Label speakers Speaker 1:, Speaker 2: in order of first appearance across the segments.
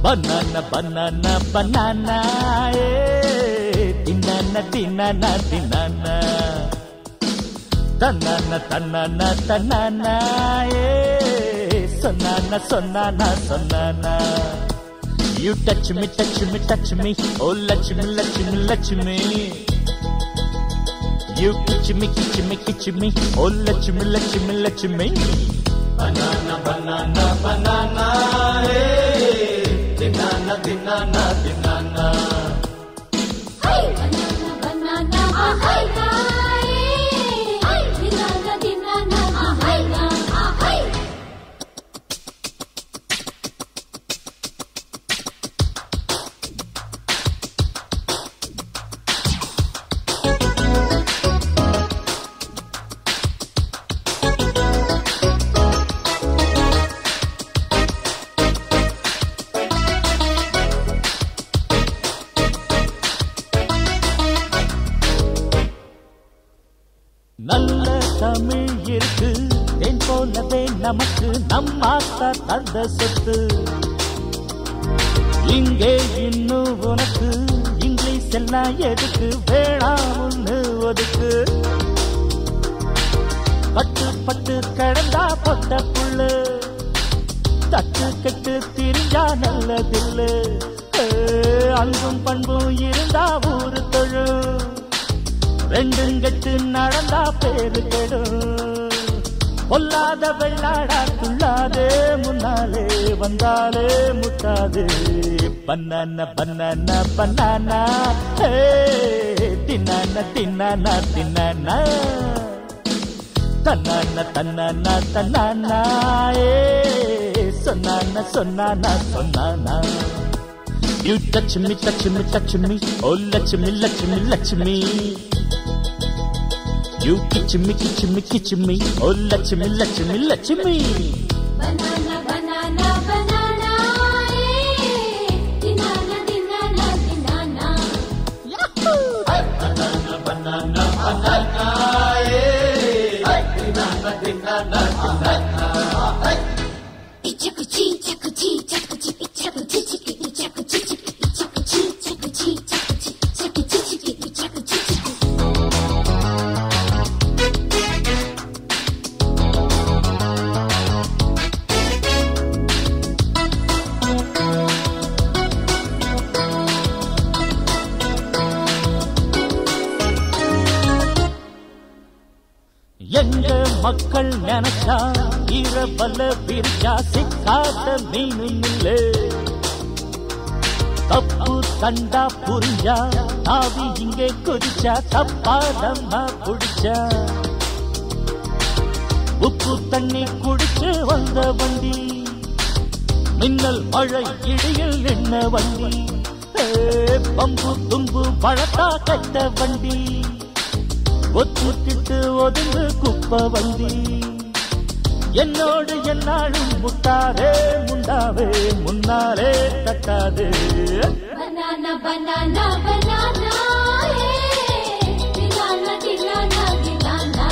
Speaker 1: banana, banana, banana, eh. Dinana, dinana, dinana. Tanana, tanana, tanana, eh. Sonana, sonana, sonana. You touch me, touch me, touch me. Oh, Lakshmi, Lakshmi, Lakshmi. You kitch me, kitch me, kitch me. Oh, Lakshmi, Lakshmi, Lakshmi. Banana, banana, banana, eh. Dinana, dinana, dinana.
Speaker 2: Banana, banana, banana, eh. Dinana, dinana, dinana, eh.
Speaker 1: நல்ல தமிழ் இருக்கு தென் போலவே நமக்கு நம்மாத்தா தந்த சொத்து இங்கே இன்னும் உனக்கு English எல்லாம் எதுக்கு வேணாம்னு ஒதுக்கு பட்டு பட்டு கிடந்தா பொட்ட புல்லு தட்டு கெட்டு திரிஞ்சா நல்லதில்லு ஏ, அன்பும் பண்பும் இருந்தா ஊரு தொழு ரெண்டும் கெட்டு நடந்தா பேரு கெடும் பொல்லாத வெள்ளாடா துள்ளாதே முன்னாலே வந்தாலே முட்டாது பன்னான பன்னான பன்னானா ஹே தின்னான தின்னானா தின்னானா தன்னான தன்னான தன்னானா ஏ சொன்னான சொன்னானா சொன்னானா You touch me, touch me, touch me. Oh, Lakshmi, Lakshmi, Lakshmi. You kitch me, kitch me, kitch me. Oh, Lakshmi, Lakshmi, Lakshmi.
Speaker 2: Banana, banana, banana, eh. Dinana, dinana, dinana. Ichakuchi, chakuchi, chakuchi, ichakuchi, chiki, ichakuchi, chiki, ichakuchi, chakuchi, chakuchi, chakuchi, chiki, ichakuchi, chiki.
Speaker 1: எங்க மக்கள் நினைச்சா இரவல விரிச்சா சிக்காத மீனும் இல்லை தப்பு கண்டா புரிஞ்சா நாவி இங்கே குதிச்சா தப்பாதம்மா புடிச்சா உப்பு தண்ணி குடிச்சு வந்த வண்டி மின்னல் மழை இடியில் நின்ன வண்டி ஏ, பம்பு தும்பு பழத்தா கட்ட வண்டி ஒத்துக்கிட்டு ஒதுங்கு குப்ப வண்டி என்னோடு என்னாலும் முட்டாதே முண்டாவே முன்னாலே தட்டாது
Speaker 2: Banana, banana, banana, eh. Dinana, dinana, dinana.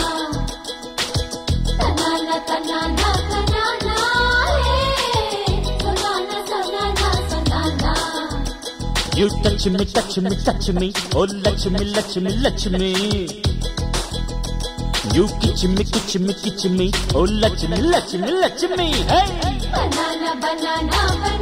Speaker 2: Banana, banana, banana, eh. Banana, banana, banana.
Speaker 1: You touch me, touch me, touch me. Oh, Lakshmi, Lakshmi, Lakshmi. You kitch me, kitch me, kitch me. Oh, Lakshmi, Lakshmi, Lakshmi. Hey!
Speaker 2: Banana, banana, banana.